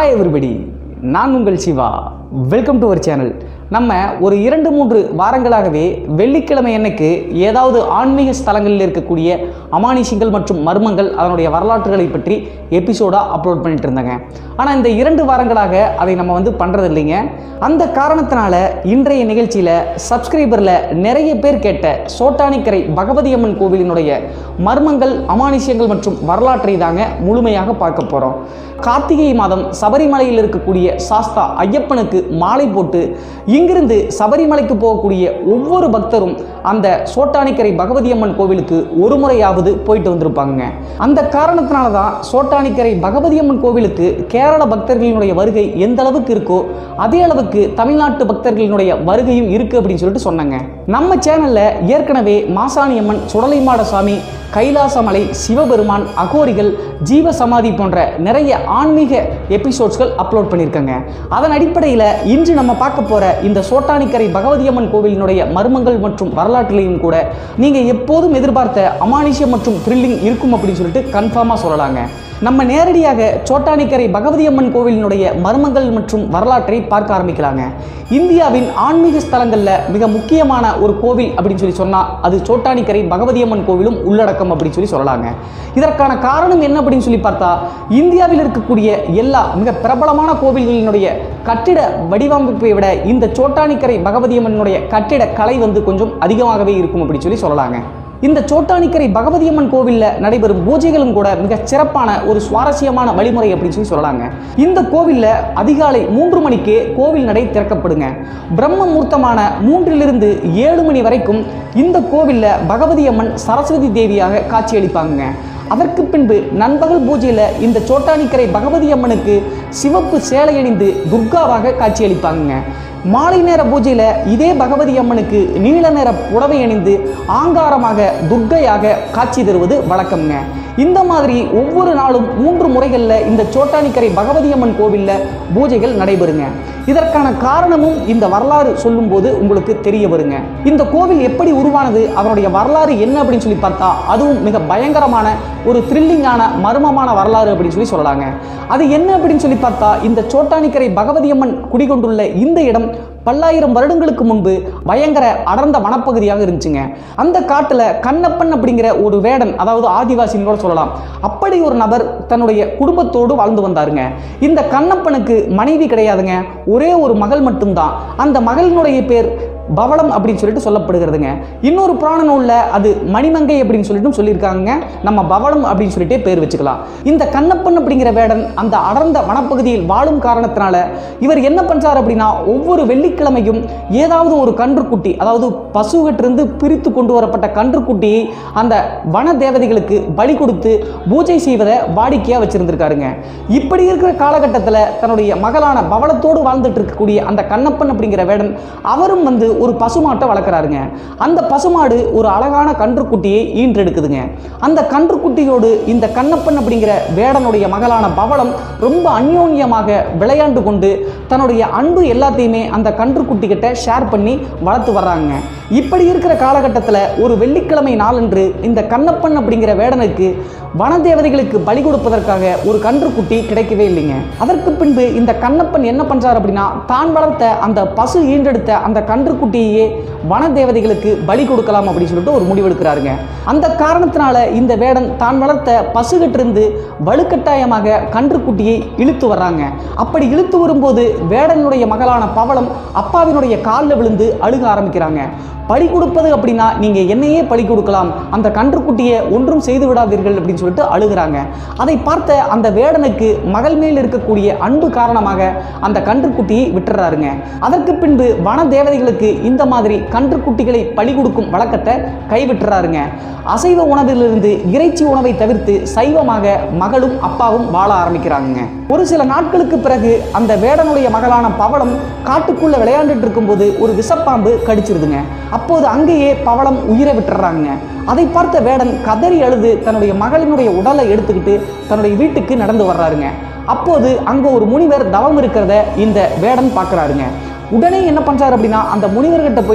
hi everybody நான் உங்கள் Siva welcome to our channel நம்ம ஒரு இரண்டு மூன்று வாரங்களாகவே வெள்ளிக்கிழமை அன்னைக்கு ஏதாவது ஆன்மீக ஸ்தலங்களில் இருக்கக்கூடிய அமானுஷங்கள் மற்றும் மர்மங்கள் அதனுடைய வரலாற்றுகளை பற்றி எபிசோடாக அப்லோட் பண்ணிட்டு இருந்தாங்க ஆனால் இந்த இரண்டு வாரங்களாக அதை நம்ம வந்து பண்ணுறது இல்லைங்க அந்த காரணத்தினால இன்றைய நிகழ்ச்சியில் சப்ஸ்கிரைபரில் நிறைய பேர் கேட்ட சோட்டானிக்கரை பகவதி அம்மன் கோவிலினுடைய மர்மங்கள் அமானுஷ்யங்கள் மற்றும் வரலாற்றை தாங்க முழுமையாக பார்க்க போகிறோம் கார்த்திகை மாதம் சபரிமலையில் இருக்கக்கூடிய சாஸ்தா ஐயப்பனுக்கு மாலை போட்டு இங்கிருந்து சபரிமலைக்கு போகக்கூடிய ஒவ்வொரு பக்தரும் அந்த சோட்டானிக்கரை பகவதி அம்மன் கோவிலுக்கு ஒரு முறையாவது போயிட்டு வந்திருப்பாங்க அந்த காரணத்தினால தான் சோட்டானிக்கரை பகவதி அம்மன் கோவிலுக்கு கேரள பக்தர்களினுடைய வருகை எந்த அளவுக்கு இருக்கோ அதே அளவுக்கு தமிழ்நாட்டு பக்தர்களினுடைய வருகையும் இருக்கு அப்படின்னு சொல்லிட்டு சொன்னாங்க நம்ம சேனல்ல ஏற்கனவே மாசாணி அம்மன் சுடலைமாட சாமி கைலாசமலை சிவபெருமான் அகோரிகள் ஜீவ சமாதி போன்ற நிறைய ஆன்மீக எபிசோட்ஸ்கள் அப்லோட் பண்ணியிருக்காங்க அதன் அடிப்படையில் இன்று நம்ம பார்க்க போகிற இந்த சோட்டானிக்கரை பகவதி அம்மன் கோவிலினுடைய மர்மங்கள் மற்றும் வரலாற்றிலையும் கூட நீங்கள் எப்போதும் எதிர்பார்த்த அமானுஷ்யம் மற்றும் த்ரில்லிங் இருக்கும் அப்படின்னு சொல்லிட்டு கன்ஃபார்மாக சொல்லலாங்க நம்ம நேரடியாக சோட்டானிக்கரை பகவதி அம்மன் கோவிலினுடைய மர்மங்கள் மற்றும் வரலாற்றை பார்க்க ஆரம்பிக்கலாங்க இந்தியாவின் ஆன்மீக ஸ்தலங்களில் மிக முக்கியமான ஒரு கோவில் அப்படின்னு சொல்லி சொன்னால் அது சோட்டானிக்கரை பகவதி அம்மன் கோவிலும் உள்ளடக்கம் அப்படின்னு சொல்லி சொல்லலாங்க இதற்கான காரணம் என்ன அப்படின்னு சொல்லி பார்த்தா இந்தியாவில் இருக்கக்கூடிய எல்லா மிக பிரபலமான கோவில்களினுடைய கட்டிட வடிவமைப்பை விட இந்த சோட்டானிக்கரை பகவதி அம்மனுடைய கட்டிட கலை வந்து கொஞ்சம் அதிகமாகவே இருக்கும் அப்படின்னு சொல்லி சொல்லலாங்க இந்த சோட்டானிக்கரை பகவதி அம்மன் கோவிலில் நடைபெறும் பூஜைகளும் கூட மிக சிறப்பான ஒரு சுவாரஸ்யமான வழிமுறை அப்படின்னு சொல்லி சொல்லலாங்க இந்த கோவிலில் அதிகாலை மூன்று மணிக்கே கோவில் நடை திறக்கப்படுங்க பிரம்ம முகூர்த்தமான மூன்றிலிருந்து ஏழு மணி வரைக்கும் இந்த கோவிலில் பகவதி அம்மன் சரஸ்வதி தேவியாக காட்சியளிப்பாங்க அதற்கு பின்பு நண்பகல் பூஜையில் இந்த சோட்டானிக்கரை பகவதி அம்மனுக்கு சிவப்பு சேலை அணிந்து துர்காவாக காட்சியளிப்பாங்க மாலை நேர பூஜையில் இதே பகவதி அம்மனுக்கு நீல நிற புடவை அணிந்து ஆங்காரமாக துர்க்கையாக காட்சி தருவது வழக்கம்ங்க இந்த மாதிரி ஒவ்வொரு நாளும் மூன்று முறைகளில் இந்த சோட்டானிக்கரை பகவதி அம்மன் கோவிலில் பூஜைகள் நடைபெறுங்க இதற்கான காரணமும் இந்த வரலாறு சொல்லும்போது உங்களுக்கு தெரிய வருங்க இந்த கோவில் எப்படி உருவானது அதனுடைய வரலாறு என்ன அப்படின்னு சொல்லி பார்த்தா அதுவும் மிக பயங்கரமான ஒரு த்ரில்லிங்கான மர்மமான வரலாறு அப்படின்னு சொல்லி சொல்லலாங்க அது என்ன அப்படின்னு சொல்லி பார்த்தா இந்த சோட்டானிக்கரை பகவதி அம்மன் குடிகொண்டுள்ள இந்த இடம் பல்லாயிரம் வருடங்களுக்கு முன்பு பயங்கர அடர்ந்த வனப்பகுதியாக இருந்துச்சுங்க அந்த காட்டில் கண்ணப்பன் அப்படிங்கிற ஒரு வேடன் அதாவது ஆதிவாசின்னு கூட சொல்லலாம் அப்படி ஒரு நபர் தன்னுடைய குடும்பத்தோடு வாழ்ந்து வந்தாருங்க இந்த கண்ணப்பனுக்கு மனைவி கிடையாதுங்க ஒரே ஒரு மகள் மட்டும்தான் அந்த மகளினுடைய பேர் பவளம் அப்படின்னு சொல்லிட்டு சொல்லப்படுகிறதுங்க இன்னொரு புராண நூலில் அது மணிமங்கை அப்படின்னு சொல்லிட்டு சொல்லியிருக்காங்க நம்ம பவளம் அப்படின்னு சொல்லிட்டே பேர் வச்சுக்கலாம் இந்த கண்ணப்பன் அப்படிங்கிற வேடன் அந்த அடர்ந்த வனப்பகுதியில் வாழும் காரணத்தினால இவர் என்ன பண்றார் அப்படின்னா ஒவ்வொரு வெள்ளிக்கிழமையும் ஏதாவது ஒரு கன்றுக்குட்டி அதாவது பசுகிட்டிருந்து பிரித்து கொண்டு வரப்பட்ட கன்றுக்குட்டியை அந்த வன தேவதைகளுக்கு பலி கொடுத்து பூஜை செய்வதை வாடிக்கையாக வச்சிருந்திருக்காருங்க இப்படி இருக்கிற காலகட்டத்தில் தன்னுடைய மகளான பவளத்தோடு வாழ்ந்துட்டு இருக்கக்கூடிய அந்த கண்ணப்பன் அப்படிங்கிற வேடன் அவரும் வந்து ஒரு பசுமாட்டை வளர்க்குறாருங்க அந்த பசுமாடு ஒரு அழகான கன்றுக்குட்டியை ஈன்றெடுக்குதுங்க அந்த கன்றுக்குட்டியோடு இந்த கண்ணப்பன் அப்படிங்கிற வேடனுடைய மகளான பவளம் ரொம்ப அந்யோன்யமாக விளையாண்டு கொண்டு தன்னுடைய அன்பு எல்லாத்தையுமே அந்த கன்றுக்குட்டி கிட்ட ஷேர் பண்ணி வளர்த்து வர்றாங்க இப்படி இருக்கிற காலகட்டத்தில் ஒரு வெள்ளிக்கிழமை நாளன்று இந்த கண்ணப்பன் அப்படிங்கிற வேடனுக்கு வனதேவதைகளுக்கு பலி கொடுப்பதற்காக ஒரு கன்றுக்குட்டி கிடைக்கவே இல்லைங்க அதற்கு பின்பு இந்த கண்ணப்பன் என்ன பண்றார் அப்படின்னா தான் வளர்த்த அந்த பசு ஈன்றெடுத்த அந்த கன்றுக்குட்டியையே வனதேவதைகளுக்கு பலி கொடுக்கலாம் அப்படின்னு சொல்லிட்டு ஒரு முடிவெடுக்கிறாருங்க அந்த காரணத்தினால இந்த வேடன் தான் வளர்த்த பசுகிட்டிருந்து வலுக்கட்டாயமாக கன்றுக்குட்டியை இழுத்து வர்றாங்க அப்படி இழுத்து வரும்போது வேடனுடைய மகளான பவளம் அப்பாவினுடைய காலில் விழுந்து அழுக ஆரம்பிக்கிறாங்க பலி கொடுப்பது அப்படின்னா நீங்கள் என்னையே பலி கொடுக்கலாம் அந்த கன்றுக்குட்டியை ஒன்றும் செய்து விடாதீர்கள் அப்படின்னு சொல்லிட்டு அழுகிறாங்க அதை பார்த்த அந்த வேடனுக்கு மகள் மேல் இருக்கக்கூடிய அன்பு காரணமாக அந்த கன்றுக்குட்டியை விட்டுறாருங்க அதற்கு பின்பு வன தேவதைகளுக்கு இந்த மாதிரி கன்றுக்குட்டிகளை பலி கொடுக்கும் வழக்கத்தை கைவிட்டுறாருங்க அசைவ உணவிலிருந்து இறைச்சி உணவை தவிர்த்து சைவமாக மகளும் அப்பாவும் வாழ ஆரம்பிக்கிறாங்க ஒரு சில நாட்களுக்கு பிறகு அந்த வேடனுடைய மகளான பவளம் காட்டுக்குள்ள விளையாண்டுட்டு இருக்கும்போது ஒரு விஷப்பாம்பு கடிச்சிருதுங்க அப்போது அங்கேயே பவளம் உயிரை விட்டுறாங்க அதை பார்த்த வேடன் கதறி அழுது தன்னுடைய மகளினுடைய உடலை எடுத்துக்கிட்டு தன்னுடைய வீட்டுக்கு நடந்து வர்றாருங்க அப்போது அங்கே ஒரு முனிவர் தவம் இருக்கிறத இந்த வேடன் பார்க்குறாருங்க உடனே என்ன பண்றாரு அப்படின்னா அந்த முனிவர்கிட்ட போயிட்டு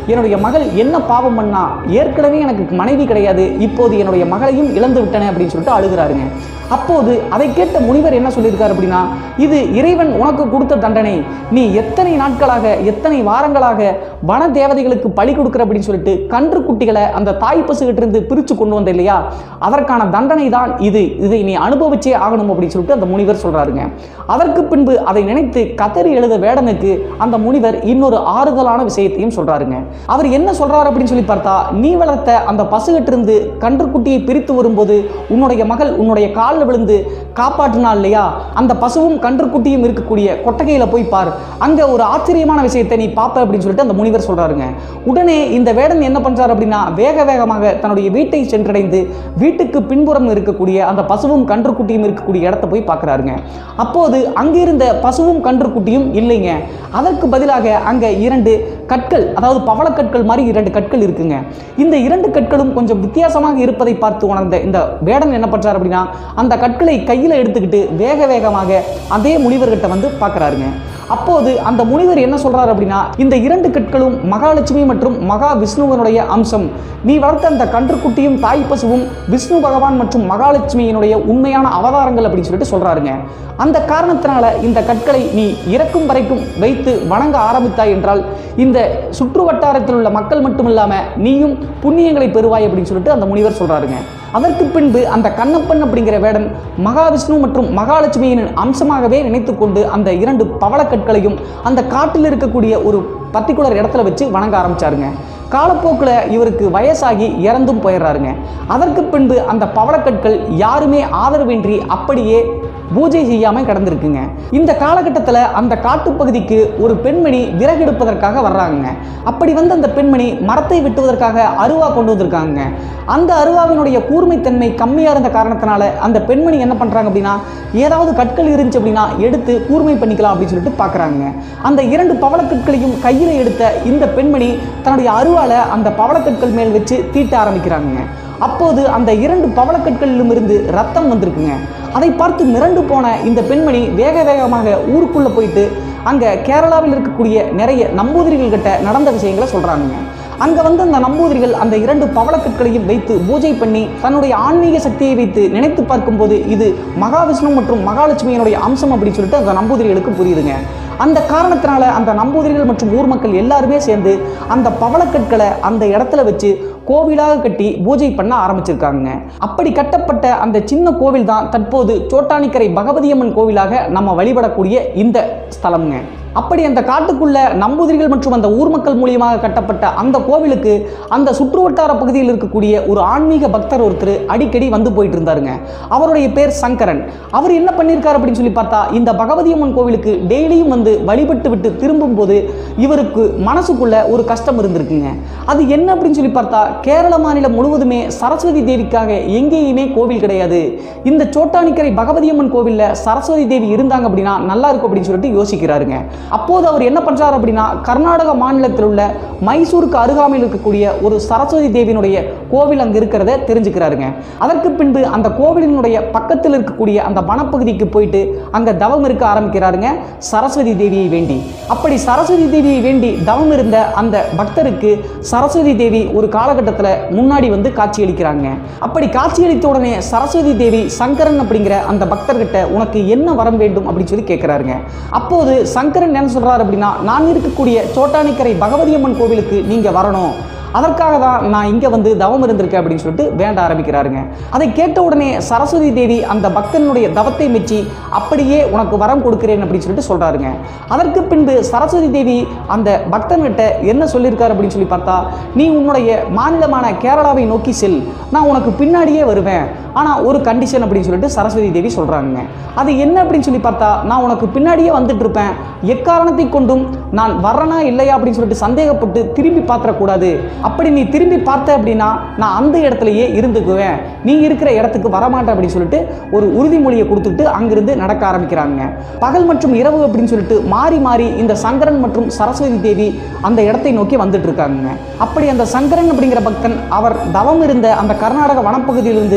என்னுடைய மகள் என்ன பாவம் பண்ணா ஏற்கனவே எனக்கு மனைவி கிடையாது இப்போது என்னுடைய மகளையும் இழந்து விட்டனே அப்படின்னு சொல்லிட்டு அழுகிறாருங்க அப்போது அதை கேட்ட முனிவர் என்ன சொல்லியிருக்காரு அப்படின்னா இது இறைவன் உனக்கு கொடுத்த தண்டனை நீ எத்தனை நாட்களாக எத்தனை வாரங்களாக வன தேவதைகளுக்கு பலி கொடுக்குற அப்படின்னு சொல்லிட்டு கன்று குட்டிகளை அந்த தாய் பசுகிட்ட இருந்து பிரித்து கொண்டு வந்த இல்லையா அதற்கான தண்டனை தான் இது இதை நீ அனுபவிச்சே ஆகணும் அப்படின்னு சொல்லிட்டு அந்த முனிவர் சொல்றாருங்க அதற்கு பின்பு அதை நினைத்து கதறி எழுத வேடனுக்கு அந்த முனிவர் இன்னொரு ஆறுதலான விஷயத்தையும் சொல்றாருங்க அவர் என்ன சொல்றாரு அப்படின்னு சொல்லி பார்த்தா நீ வளர்த்த அந்த பசுகிட்ட இருந்து கன்றுக்குட்டியை பிரித்து வரும்போது உன்னுடைய மகள் உன்னுடைய காலில் விழுந்து காப்பாற்றினா இல்லையா அந்த பசுவும் கன்றுக்குட்டியும் இருக்கக்கூடிய கொட்டகையில போய் பார் அங்க ஒரு ஆச்சரியமான விஷயத்தை நீ பார்ப்ப அப்படின்னு சொல்லிட்டு அந்த முனிவர் சொல்றாருங்க உடனே இந்த வேடன் என்ன பண்றாரு அப்படின்னா வேக வேகமாக தன்னுடைய வீட்டை சென்றடைந்து வீட்டுக்கு பின்புறம் இருக்கக்கூடிய அந்த பசுவும் கன்றுக்குட்டியும் இருக்கக்கூடிய இடத்த போய் பார்க்கறாருங்க அப்போது அங்கிருந்த பசுவும் கன்றுக்குட்டியும் இல்லைங்க அதற்கு பதிலாக அங்க இரண்டு கற்கள் அதாவது பவளக்கற்கள் மாதிரி இரண்டு கற்கள் இருக்குங்க இந்த இரண்டு கற்களும் கொஞ்சம் வித்தியாசமாக இருப்பதை பார்த்து உணர்ந்த இந்த வேடன் என்ன பண்றாரு அப்படின்னா அந்த கற்களை கையில் எடுத்துக்கிட்டு வேக வேகமாக அதே முனிவர்கிட்ட வந்து பார்க்கறாருங்க அப்போது அந்த முனிவர் என்ன சொல்றாரு அப்படின்னா இந்த இரண்டு கற்களும் மகாலட்சுமி மற்றும் மகா விஷ்ணுவனுடைய அம்சம் நீ வளர்த்த அந்த கன்றுக்குட்டியும் தாய் பசுவும் விஷ்ணு பகவான் மற்றும் மகாலட்சுமியினுடைய உண்மையான அவதாரங்கள் அப்படின்னு சொல்லிட்டு சொல்றாருங்க அந்த காரணத்தினால இந்த கற்களை நீ இறக்கும் வரைக்கும் வைத்து வணங்க ஆரம்பித்தாய் என்றால் இந்த சுற்று வட்டாரத்தில் உள்ள மக்கள் மட்டும் இல்லாம நீயும் புண்ணியங்களை பெறுவாய் அப்படின்னு சொல்லிட்டு அந்த முனிவர் சொல்றாருங்க அதற்கு பின்பு அந்த கண்ணப்பன் அப்படிங்கிற வேடன் மகாவிஷ்ணு மற்றும் மகாலட்சுமியின் அம்சமாகவே நினைத்துக்கொண்டு அந்த இரண்டு பவளக்கற்களையும் அந்த காட்டில் இருக்கக்கூடிய ஒரு பர்டிகுலர் இடத்துல வச்சு வணங்க ஆரம்பிச்சாருங்க காலப்போக்கில் இவருக்கு வயசாகி இறந்தும் போயிடுறாருங்க அதற்கு பின்பு அந்த பவளக்கற்கள் யாருமே ஆதரவின்றி அப்படியே பூஜை செய்யாமல் கிடந்திருக்குங்க இந்த காலகட்டத்தில் அந்த காட்டுப்பகுதிக்கு ஒரு பெண்மணி விறகெடுப்பதற்காக வர்றாங்க அப்படி வந்து அந்த பெண்மணி மரத்தை வெட்டுவதற்காக அருவா கொண்டு வந்திருக்காங்க அந்த அருவாவினுடைய கூர்மைத்தன்மை கம்மியாக இருந்த காரணத்தினால அந்த பெண்மணி என்ன பண்ணுறாங்க அப்படின்னா ஏதாவது கற்கள் இருந்துச்சு அப்படின்னா எடுத்து கூர்மை பண்ணிக்கலாம் அப்படின்னு சொல்லிட்டு பார்க்குறாங்க அந்த இரண்டு பவளக்கற்களையும் கையில் எடுத்த இந்த பெண்மணி தன்னுடைய அருவால அந்த பவளக்கற்கள் மேல் வச்சு தீட்ட ஆரம்பிக்கிறாங்க அப்போது அந்த இரண்டு பவளக்கற்களிலும் இருந்து ரத்தம் வந்திருக்குங்க அதை பார்த்து மிரண்டு போன இந்த பெண்மணி வேக வேகமாக ஊருக்குள்ளே போயிட்டு அங்கே கேரளாவில் இருக்கக்கூடிய நிறைய நம்பூதிரிகள் கிட்ட நடந்த விஷயங்களை சொல்கிறாங்க அங்கே வந்து அந்த நம்பூதிரிகள் அந்த இரண்டு பவளக்கற்களையும் வைத்து பூஜை பண்ணி தன்னுடைய ஆன்மீக சக்தியை வைத்து நினைத்து பார்க்கும்போது இது மகாவிஷ்ணு மற்றும் மகாலட்சுமியினுடைய அம்சம் அப்படின்னு சொல்லிட்டு அந்த நம்பூதிரிகளுக்கு புரியுதுங்க அந்த காரணத்தினால அந்த நம்பூதிரிகள் மற்றும் ஊர் மக்கள் எல்லாருமே சேர்ந்து அந்த பவளக்கற்களை அந்த இடத்துல வச்சு கோவிலாக கட்டி பூஜை பண்ண ஆரம்பிச்சிருக்காங்க அப்படி கட்டப்பட்ட அந்த சின்ன கோவில் தான் தற்போது சோட்டானிக்கரை பகவதியம்மன் கோவிலாக நம்ம வழிபடக்கூடிய இந்த ஸ்தலம்ங்க அப்படி அந்த காட்டுக்குள்ள நம்பூதிரிகள் மற்றும் அந்த ஊர் மக்கள் மூலியமாக கட்டப்பட்ட அந்த கோவிலுக்கு அந்த சுற்றுவட்டார பகுதியில் இருக்கக்கூடிய ஒரு ஆன்மீக பக்தர் ஒருத்தர் அடிக்கடி வந்து போயிட்டு இருந்தாருங்க அவருடைய பேர் சங்கரன் அவர் என்ன பண்ணியிருக்காரு அப்படின்னு சொல்லி பார்த்தா இந்த பகவதியம்மன் கோவிலுக்கு டெய்லியும் வந்து வழிபட்டு விட்டு திரும்பும்போது இவருக்கு மனசுக்குள்ள ஒரு கஷ்டம் இருந்திருக்குங்க அது என்ன அப்படின்னு சொல்லி பார்த்தா கேரள மாநிலம் முழுவதுமே சரஸ்வதி தேவிக்காக எங்கேயுமே கோவில் கிடையாது இந்த சோட்டானிக்கரை பகவதியம்மன் கோவில்ல சரஸ்வதி தேவி இருந்தாங்க அப்படின்னா நல்லா இருக்கும் அப்படின்னு சொல்லிட்டு யோசிக்கிறாருங்க அப்போது அவர் என்ன பண்றாரு அப்படின்னா கர்நாடக மாநிலத்தில் உள்ள மைசூருக்கு அருகாமையில் இருக்கக்கூடிய ஒரு சரஸ்வதி தேவியினுடைய கோவில் அங்க இருக்கிறத தெரிஞ்சுக்கிறாருங்க அதற்கு பின்பு அந்த கோவிலினுடைய பக்கத்தில் இருக்கக்கூடிய அந்த வனப்பகுதிக்கு போயிட்டு அங்க தவம் இருக்க ஆரம்பிக்கிறாருங்க சரஸ்வதி தேவியை வேண்டி அப்படி சரஸ்வதி தேவியை வேண்டி தவம் இருந்த அந்த பக்தருக்கு சரஸ்வதி தேவி ஒரு காலகட்டத்தில் முன்னாடி வந்து காட்சியளிக்கிறாங்க அப்படி காட்சியளித்த உடனே சரஸ்வதி தேவி சங்கரன் அப்படிங்கிற அந்த பக்தர்கிட்ட உனக்கு என்ன வரம் வேண்டும் அப்படின்னு சொல்லி கேட்குறாருங்க அப்போது சங்கரன் என்ன சொல்றாரு அப்படின்னா நான் இருக்கக்கூடிய சோட்டானிக்கரை பகவதியம்மன் கோவிலுக்கு நீங்க வரணும் அதற்காக தான் நான் இங்கே வந்து தவம் இருந்திருக்கேன் அப்படின்னு சொல்லிட்டு வேண்ட ஆரம்பிக்கிறாருங்க அதை கேட்ட உடனே சரஸ்வதி தேவி அந்த பக்தனுடைய தவத்தை மெச்சி அப்படியே உனக்கு வரம் கொடுக்கிறேன் அப்படின்னு சொல்லிட்டு சொல்றாருங்க அதற்கு பின்பு சரஸ்வதி தேவி அந்த பக்தன்கிட்ட என்ன சொல்லியிருக்காரு அப்படின்னு சொல்லி பார்த்தா நீ உன்னுடைய மாநிலமான கேரளாவை நோக்கி செல் நான் உனக்கு பின்னாடியே வருவேன் ஆனால் ஒரு கண்டிஷன் அப்படின்னு சொல்லிட்டு சரஸ்வதி தேவி சொல்கிறாங்க அது என்ன அப்படின்னு சொல்லி பார்த்தா நான் உனக்கு பின்னாடியே வந்துட்டு இருப்பேன் எக்காரணத்தை கொண்டும் நான் வர்றனா இல்லையா அப்படின்னு சொல்லிட்டு சந்தேகப்பட்டு திரும்பி பார்த்துடக்கூடாது அப்படி நீ திரும்பி பார்த்த அப்படின்னா நான் அந்த இடத்துலயே இருந்துக்குவேன் நீ இருக்கிற இடத்துக்கு வரமாட்டேன் அப்படின்னு சொல்லிட்டு ஒரு உறுதிமொழியை கொடுத்துட்டு அங்கிருந்து நடக்க ஆரம்பிக்கிறாங்க பகல் மற்றும் இரவு அப்படின்னு சொல்லிட்டு மாறி மாறி இந்த சங்கரன் மற்றும் சரஸ்வதி தேவி அந்த இடத்தை நோக்கி வந்துட்டு இருக்காங்க அப்படி அந்த சங்கரன் அப்படிங்கிற பக்தன் அவர் தவம் இருந்த அந்த கர்நாடக வனப்பகுதியிலிருந்து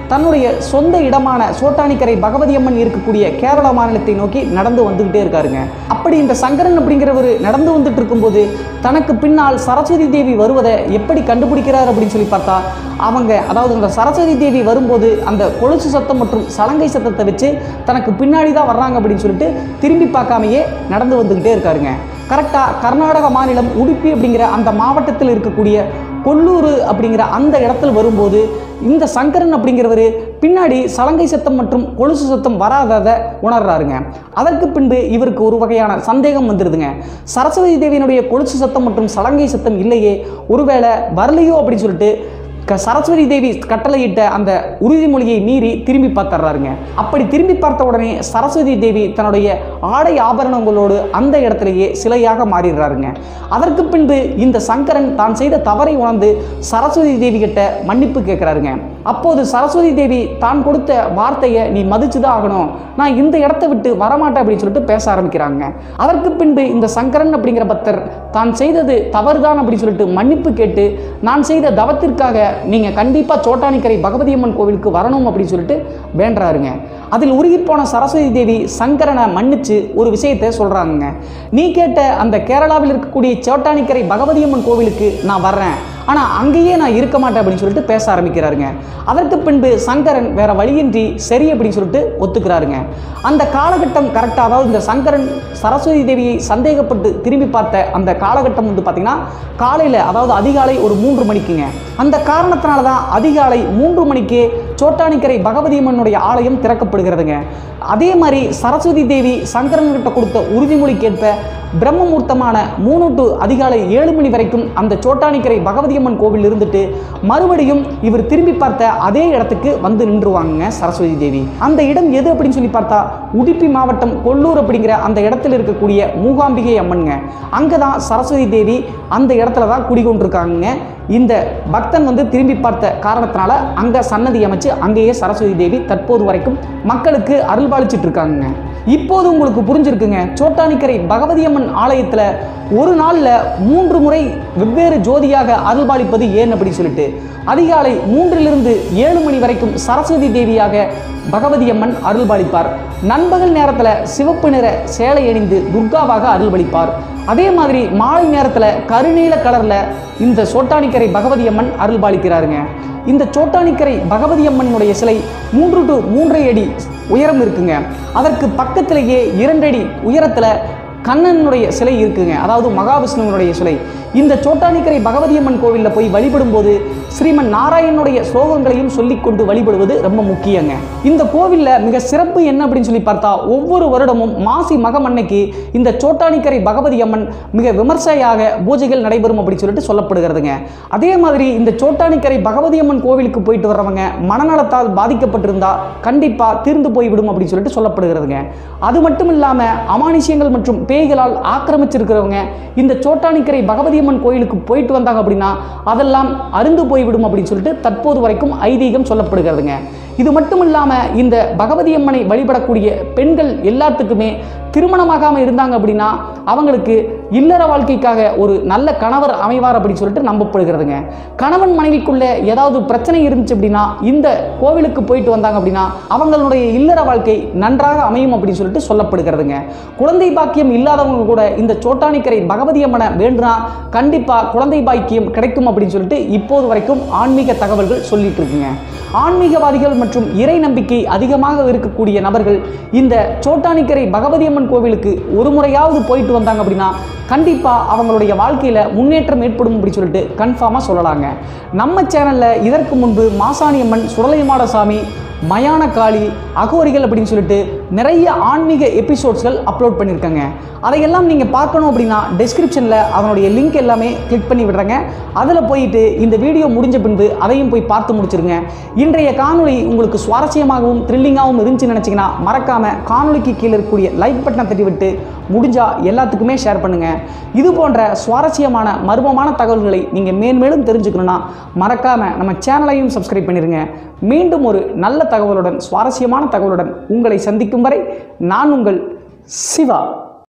தன்னுடைய சொந்த இடமான சோட்டானிக்கரை பகவதி அம்மன் இருக்கக்கூடிய கேரள மாநிலத்தை நோக்கி நடந்து வந்துகிட்டே இருக்காருங்க அப்படி இந்த சங்கரன் அப்படிங்கிறவர் நடந்து வந்துட்டு இருக்கும்போது தனக்கு பின்னால் சரஸ்வதி தேவி வருவதை எப்படி கண்டுபிடிக்கிறார் அப்படின்னு சொல்லி பார்த்தா அவங்க அதாவது அந்த சரஸ்வதி தேவி வரும்போது அந்த கொலுசு சத்தம் மற்றும் சலங்கை சத்தத்தை வச்சு தனக்கு பின்னாடி தான் வர்றாங்க அப்படின்னு சொல்லிட்டு திரும்பி பார்க்காமையே நடந்து வந்துக்கிட்டே இருக்காருங்க கரெக்டாக கர்நாடக மாநிலம் உடுப்பி அப்படிங்கிற அந்த மாவட்டத்தில் இருக்கக்கூடிய கொல்லூர் அப்படிங்கிற அந்த இடத்துல வரும்போது இந்த சங்கரன் அப்படிங்கிறவர் பின்னாடி சலங்கை சத்தம் மற்றும் கொலுசு சத்தம் வராததை உணர்றாருங்க அதற்கு பின்பு இவருக்கு ஒரு வகையான சந்தேகம் வந்துடுதுங்க சரஸ்வதி தேவியினுடைய கொலுசு சத்தம் மற்றும் சலங்கை சத்தம் இல்லையே ஒருவேளை வரலையோ அப்படின்னு சொல்லிட்டு க- சரஸ்வதி தேவி கட்டளையிட்ட அந்த உறுதிமொழியை மீறி திரும்பி பார்த்துறாருங்க அப்படி திரும்பி பார்த்த உடனே சரஸ்வதி தேவி தன்னுடைய ஆடை ஆபரணங்களோடு அந்த இடத்திலேயே சிலையாக மாறிடுறாருங்க அதற்கு பின்பு இந்த சங்கரன் தான் செய்த தவறை உணர்ந்து சரஸ்வதி தேவி கிட்ட மன்னிப்பு கேட்குறாருங்க அப்போது சரஸ்வதி தேவி தான் கொடுத்த வார்த்தையை நீ மதிச்சு தான் ஆகணும் நான் இந்த இடத்த விட்டு வரமாட்டேன் அப்படின்னு சொல்லிட்டு பேச ஆரம்பிக்கிறாங்க அதற்கு பின்பு இந்த சங்கரன் அப்படிங்கிற பக்தர் தான் செய்தது தவறுதான் அப்படின்னு சொல்லிட்டு மன்னிப்பு கேட்டு நான் செய்த தவத்திற்காக நீங்கள் கண்டிப்பாக சோட்டானிக்கரை பகவதி அம்மன் கோவிலுக்கு வரணும் அப்படின்னு சொல்லிட்டு வேண்டுறாருங்க அதில் உருகிப்போன சரஸ்வதி தேவி சங்கரனை மன்னிச்சு ஒரு விஷயத்தை சொல்கிறாங்க நீ கேட்ட அந்த கேரளாவில் இருக்கக்கூடிய சோட்டானிக்கரை பகவதி அம்மன் கோவிலுக்கு நான் வர்றேன் ஆனால் அங்கேயே நான் இருக்க மாட்டேன் அப்படின்னு சொல்லிட்டு பேச ஆரம்பிக்கிறாருங்க அதற்கு பின்பு சங்கரன் வேற வழியின்றி சரி அப்படின்னு சொல்லிட்டு ஒத்துக்கிறாருங்க அந்த காலகட்டம் கரெக்டாக அதாவது இந்த சங்கரன் சரஸ்வதி தேவியை சந்தேகப்பட்டு திரும்பி பார்த்த அந்த காலகட்டம் வந்து பார்த்திங்கன்னா காலையில் அதாவது அதிகாலை ஒரு மூன்று மணிக்குங்க அந்த காரணத்தினால தான் அதிகாலை மூன்று மணிக்கு சோட்டானிக்கரை பகவதி அம்மனுடைய ஆலயம் திறக்கப்படுகிறதுங்க அதே மாதிரி சரஸ்வதி தேவி சங்கரன்கிட்ட கொடுத்த உறுதிமொழிக்கேற்ப பிரம்மமூர்த்தமான மூணு டு அதிகாலை ஏழு மணி வரைக்கும் அந்த சோட்டானிக்கரை பகவதி அம்மன் கோவில் இருந்துட்டு மறுபடியும் இவர் திரும்பி பார்த்த அதே இடத்துக்கு வந்து நின்றுவாங்க சரஸ்வதி தேவி அந்த இடம் எது அப்படின்னு சொல்லி பார்த்தா உடுப்பி மாவட்டம் கொல்லூர் அப்படிங்கிற அந்த இடத்துல இருக்கக்கூடிய மூகாம்பிகை அம்மனுங்க அங்கே தான் சரஸ்வதி தேவி அந்த இடத்துல தான் குடிகொண்டிருக்காங்க இந்த பக்தன் வந்து திரும்பி பார்த்த காரணத்தினால அங்கே சன்னதி அமைச்சு அங்கேயே சரஸ்வதி தேவி தற்போது வரைக்கும் மக்களுக்கு அருள்பாலிச்சிட்டு இருக்காங்க இப்போது உங்களுக்கு புரிஞ்சிருக்குங்க சோட்டானிக்கரை பகவதி அம்மன் ஆலயத்தில் ஒரு நாளில் மூன்று முறை வெவ்வேறு ஜோதியாக அருள்பாலிப்பது ஏன் அப்படின்னு சொல்லிட்டு அதிகாலை மூன்றிலிருந்து ஏழு மணி வரைக்கும் சரஸ்வதி தேவியாக பகவதி அம்மன் அருள்பாலிப்பார் நண்பகல் நேரத்தில் சிவப்பு நிற சேலை அணிந்து துர்காவாக அருள்பாலிப்பார் அதே மாதிரி மாலை நேரத்தில் கருநீல கலரில் இந்த சோட்டானிக்கரை பகவதி அம்மன் அருள்பாலிக்கிறாருங்க இந்த சோட்டானிக்கரை பகவதி அம்மனுடைய சிலை மூன்று டு மூன்றரை அடி உயரம் இருக்குங்க அதற்கு பக்கத்திலேயே இரண்டடி உயரத்தில் கண்ணனுடைய சிலை இருக்குங்க அதாவது மகாவிஷ்ணுவனுடைய சிலை இந்த சோட்டானிக்கரை பகவதி அம்மன் கோவிலில் போய் வழிபடும் போது ஸ்ரீமன் நாராயணனுடைய ஸ்லோகங்களையும் சொல்லிக்கொண்டு வழிபடுவது ரொம்ப முக்கியங்க இந்த கோவிலில் மிக சிறப்பு என்ன அப்படின்னு சொல்லி பார்த்தா ஒவ்வொரு வருடமும் மாசி மகம் அன்னைக்கு இந்த சோட்டானிக்கரை பகவதி அம்மன் மிக விமர்சையாக பூஜைகள் நடைபெறும் அப்படின்னு சொல்லிட்டு சொல்லப்படுகிறதுங்க அதே மாதிரி இந்த சோட்டானிக்கரை பகவதி அம்மன் கோவிலுக்கு போயிட்டு வர்றவங்க மனநலத்தால் பாதிக்கப்பட்டிருந்தா கண்டிப்பாக தீர்ந்து போய்விடும் அப்படின்னு சொல்லிட்டு சொல்லப்படுகிறதுங்க அது மட்டும் இல்லாமல் அமானுஷ்யங்கள் மற்றும் பேய்களால் ஆக்கிரமிச்சிருக்கிறவங்க இந்த சோட்டானிக்கரை பகவதி அம்மன் கோயிலுக்கு போயிட்டு வந்தாங்க அப்படின்னா அதெல்லாம் அருந்து போய்விடும் அப்படின்னு சொல்லிட்டு தற்போது வரைக்கும் ஐதீகம் சொல்லப்படுகிறதுங்க இது மட்டும் இல்லாமல் இந்த பகவதி அம்மனை வழிபடக்கூடிய பெண்கள் எல்லாத்துக்குமே திருமணமாகாமல் இருந்தாங்க அப்படின்னா அவங்களுக்கு இல்லற வாழ்க்கைக்காக ஒரு நல்ல கணவர் அமைவார் அப்படின்னு சொல்லிட்டு நம்பப்படுகிறதுங்க கணவன் மனைவிக்குள்ள ஏதாவது பிரச்சனை இருந்துச்சு அப்படின்னா இந்த கோவிலுக்கு போயிட்டு வந்தாங்க அப்படின்னா அவங்களுடைய இல்லற வாழ்க்கை நன்றாக அமையும் அப்படின்னு சொல்லிட்டு சொல்லப்படுகிறதுங்க குழந்தை பாக்கியம் இல்லாதவங்க கூட இந்த சோட்டானிக்கரை பகவதி அம்மனை வேண்டுனா கண்டிப்பாக குழந்தை பாக்கியம் கிடைக்கும் அப்படின்னு சொல்லிட்டு இப்போது வரைக்கும் ஆன்மீக தகவல்கள் சொல்லிட்டு இருக்குங்க ஆன்மீகவாதிகள் மற்றும் இறை நம்பிக்கை அதிகமாக இருக்கக்கூடிய நபர்கள் இந்த சோட்டானிக்கரை பகவதி அம்மன் கோவிலுக்கு ஒரு முறையாவது போயிட்டு வந்தாங்க அப்படின்னா கண்டிப்பாக அவங்களுடைய வாழ்க்கையில் முன்னேற்றம் ஏற்படும் அப்படின்னு சொல்லிட்டு கன்ஃபார்மாக சொல்லலாங்க நம்ம சேனலில் இதற்கு முன்பு மாசாணி அம்மன் சுடலைமாட சாமி மயான காளி அகோரிகள் அப்படின்னு சொல்லிட்டு நிறைய ஆன்மீக எபிசோட்ஸ்கள் அப்லோட் பண்ணியிருக்கேங்க அதையெல்லாம் நீங்கள் பார்க்கணும் அப்படின்னா டெஸ்கிரிப்ஷனில் அதனுடைய லிங்க் எல்லாமே கிளிக் பண்ணி விடுறேங்க அதில் போயிட்டு இந்த வீடியோ முடிஞ்ச பின்பு அதையும் போய் பார்த்து முடிச்சிருங்க இன்றைய காணொளி உங்களுக்கு சுவாரஸ்யமாகவும் த்ரில்லிங்காகவும் இருந்துச்சுன்னு நினச்சிங்கன்னா மறக்காமல் காணொளிக்கு கீழே இருக்கக்கூடிய லைக் பட்டனை தட்டி விட்டு முடிஞ்சால் எல்லாத்துக்குமே ஷேர் பண்ணுங்கள் இது போன்ற சுவாரஸ்யமான மர்மமான தகவல்களை நீங்கள் மேன்மேலும் தெரிஞ்சுக்கணுன்னா மறக்காமல் நம்ம சேனலையும் சப்ஸ்கிரைப் பண்ணிடுங்க மீண்டும் ஒரு நல்ல தகவலுடன் சுவாரஸ்யமான தகவலுடன் உங்களை சந்திக்கும் வரை நான் உங்கள் சிவா